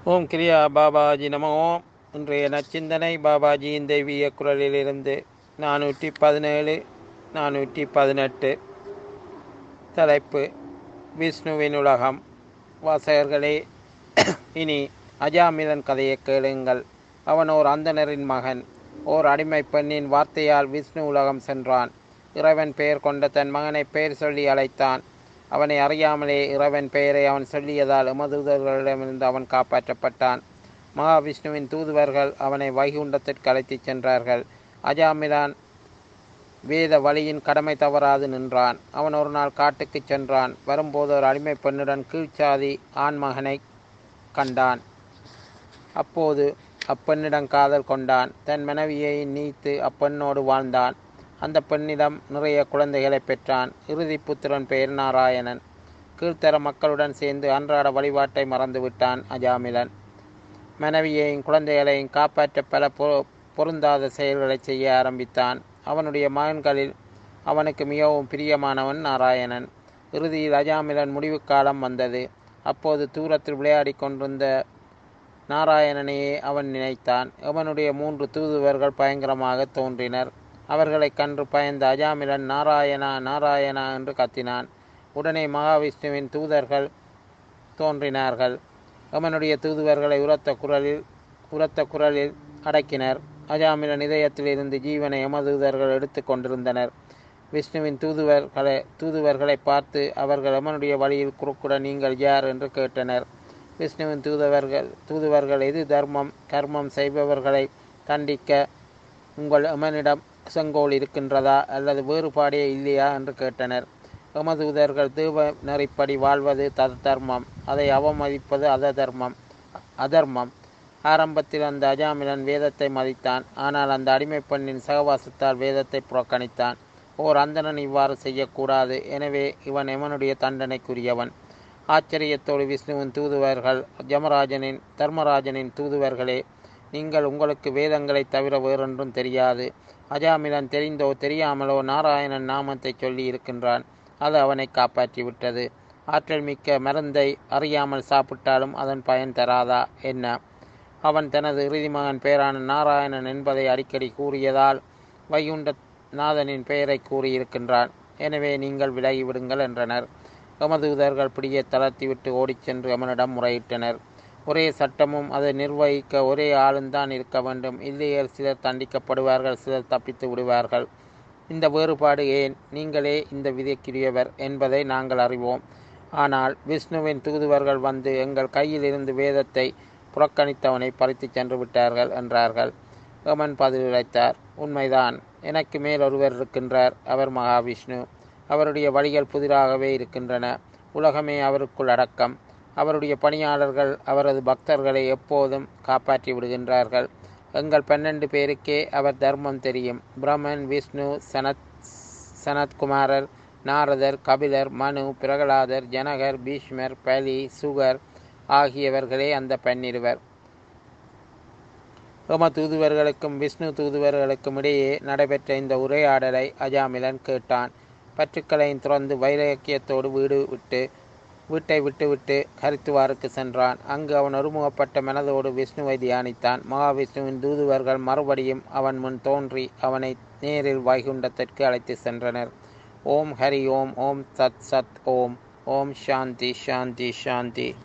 ஓம் கிரியா பாபாஜி நமோ இன்றைய நச்சிந்தனை பாபாஜியின் தெய்வீக குரலிலிருந்து நானூற்றி பதினேழு நானூற்றி பதினெட்டு தலைப்பு விஷ்ணுவின் உலகம் வாசகர்களே இனி அஜாமிலன் கதையை கேளுங்கள் அவன் ஓர் அந்தணரின் மகன் ஓர் அடிமை பெண்ணின் வார்த்தையால் விஷ்ணு உலகம் சென்றான் இறைவன் பெயர் கொண்ட தன் மகனை பெயர் சொல்லி அழைத்தான் அவனை அறியாமலே இறைவன் பெயரை அவன் சொல்லியதால் எமதூதர்களிடமிருந்து அவன் காப்பாற்றப்பட்டான் மகாவிஷ்ணுவின் தூதுவர்கள் அவனை வைகுண்டத்திற்கு அழைத்துச் சென்றார்கள் அஜாமிலான் வேத வழியின் கடமை தவறாது நின்றான் அவன் ஒரு நாள் காட்டுக்குச் சென்றான் வரும்போது ஒரு அடிமை பெண்ணுடன் கீழ்ச்சாதி ஆண்மகனை கண்டான் அப்போது அப்பெண்ணிடம் காதல் கொண்டான் தன் மனைவியை நீத்து அப்பெண்ணோடு வாழ்ந்தான் அந்த பெண்ணிடம் நிறைய குழந்தைகளை பெற்றான் இறுதி புத்திரன் பெயர் நாராயணன் கீழ்த்தர மக்களுடன் சேர்ந்து அன்றாட வழிபாட்டை மறந்துவிட்டான் அஜாமிலன் மனைவியையும் குழந்தைகளையும் காப்பாற்ற பல பொ பொருந்தாத செயல்களை செய்ய ஆரம்பித்தான் அவனுடைய மகன்களில் அவனுக்கு மிகவும் பிரியமானவன் நாராயணன் இறுதியில் அஜாமிலன் முடிவு காலம் வந்தது அப்போது தூரத்தில் விளையாடி கொண்டிருந்த நாராயணனையே அவன் நினைத்தான் அவனுடைய மூன்று தூதுவர்கள் பயங்கரமாக தோன்றினர் அவர்களைக் கன்று பயந்த அஜாமிலன் நாராயணா நாராயணா என்று கத்தினான் உடனே மகாவிஷ்ணுவின் தூதர்கள் தோன்றினார்கள் அவனுடைய தூதுவர்களை உரத்த குரலில் உரத்த குரலில் அடக்கினர் அஜாமிலன் இதயத்தில் இருந்து ஜீவனை யமதூதர்கள் எடுத்து கொண்டிருந்தனர் விஷ்ணுவின் தூதுவர்களை தூதுவர்களை பார்த்து அவர்கள் எமனுடைய வழியில் குறுக்குட நீங்கள் யார் என்று கேட்டனர் விஷ்ணுவின் தூதுவர்கள் தூதுவர்கள் எது தர்மம் கர்மம் செய்பவர்களை தண்டிக்க உங்கள் எமனிடம் செங்கோல் இருக்கின்றதா அல்லது வேறுபாடே இல்லையா என்று கேட்டனர் எமதூதர்கள் தீப நெறிப்படி வாழ்வது தத தர்மம் அதை அவமதிப்பது அத தர்மம் அதர்மம் ஆரம்பத்தில் அந்த அஜாமிலன் வேதத்தை மதித்தான் ஆனால் அந்த அடிமை பெண்ணின் சகவாசத்தால் வேதத்தை புறக்கணித்தான் ஓர் அந்தணன் இவ்வாறு செய்யக்கூடாது எனவே இவன் எமனுடைய தண்டனைக்குரியவன் ஆச்சரியத்தோடு விஷ்ணுவின் தூதுவர்கள் ஜமராஜனின் தர்மராஜனின் தூதுவர்களே நீங்கள் உங்களுக்கு வேதங்களை தவிர வேறொன்றும் தெரியாது அஜாமிலன் தெரிந்தோ தெரியாமலோ நாராயணன் நாமத்தை சொல்லி இருக்கின்றான் அது அவனை காப்பாற்றிவிட்டது ஆற்றல் மிக்க மருந்தை அறியாமல் சாப்பிட்டாலும் அதன் பயன் தராதா என்ன அவன் தனது இறுதி மகன் பெயரான நாராயணன் என்பதை அடிக்கடி கூறியதால் வைகுண்ட நாதனின் பெயரை கூறியிருக்கின்றான் எனவே நீங்கள் விலகிவிடுங்கள் என்றனர் எமதூதர்கள் பிடியை தளர்த்திவிட்டு ஓடிச் சென்று அவனிடம் முறையிட்டனர் ஒரே சட்டமும் அதை நிர்வகிக்க ஒரே ஆளுந்தான் இருக்க வேண்டும் இல்லையேல் சிலர் தண்டிக்கப்படுவார்கள் சிலர் தப்பித்து விடுவார்கள் இந்த வேறுபாடு ஏன் நீங்களே இந்த விதைக்குரியவர் என்பதை நாங்கள் அறிவோம் ஆனால் விஷ்ணுவின் தூதுவர்கள் வந்து எங்கள் கையில் இருந்து வேதத்தை புறக்கணித்தவனை பறித்து சென்று விட்டார்கள் என்றார்கள் யமன் பதிலளித்தார் உண்மைதான் எனக்கு மேல் ஒருவர் இருக்கின்றார் அவர் மகாவிஷ்ணு அவருடைய வழிகள் புதிராகவே இருக்கின்றன உலகமே அவருக்குள் அடக்கம் அவருடைய பணியாளர்கள் அவரது பக்தர்களை எப்போதும் காப்பாற்றி விடுகின்றார்கள் எங்கள் பன்னெண்டு பேருக்கே அவர் தர்மம் தெரியும் பிரம்மன் விஷ்ணு சனத் சனத்குமாரர் நாரதர் கபிலர் மனு பிரகலாதர் ஜனகர் பீஷ்மர் பலி சுகர் ஆகியவர்களே அந்த பன்னிருவர் ரோம தூதுவர்களுக்கும் விஷ்ணு தூதுவர்களுக்கும் இடையே நடைபெற்ற இந்த உரையாடலை அஜாமிலன் கேட்டான் பற்றுக்களையும் துறந்து வைராக்கியத்தோடு வீடு விட்டு வீட்டை விட்டுவிட்டு ஹரித்துவாருக்கு சென்றான் அங்கு அவன் ஒருமுகப்பட்ட மனதோடு விஷ்ணுவை தியானித்தான் மகாவிஷ்ணுவின் தூதுவர்கள் மறுபடியும் அவன் முன் தோன்றி அவனை நேரில் வைகுண்டத்திற்கு அழைத்து சென்றனர் ஓம் ஹரி ஓம் ஓம் சத் சத் ஓம் ஓம் சாந்தி சாந்தி சாந்தி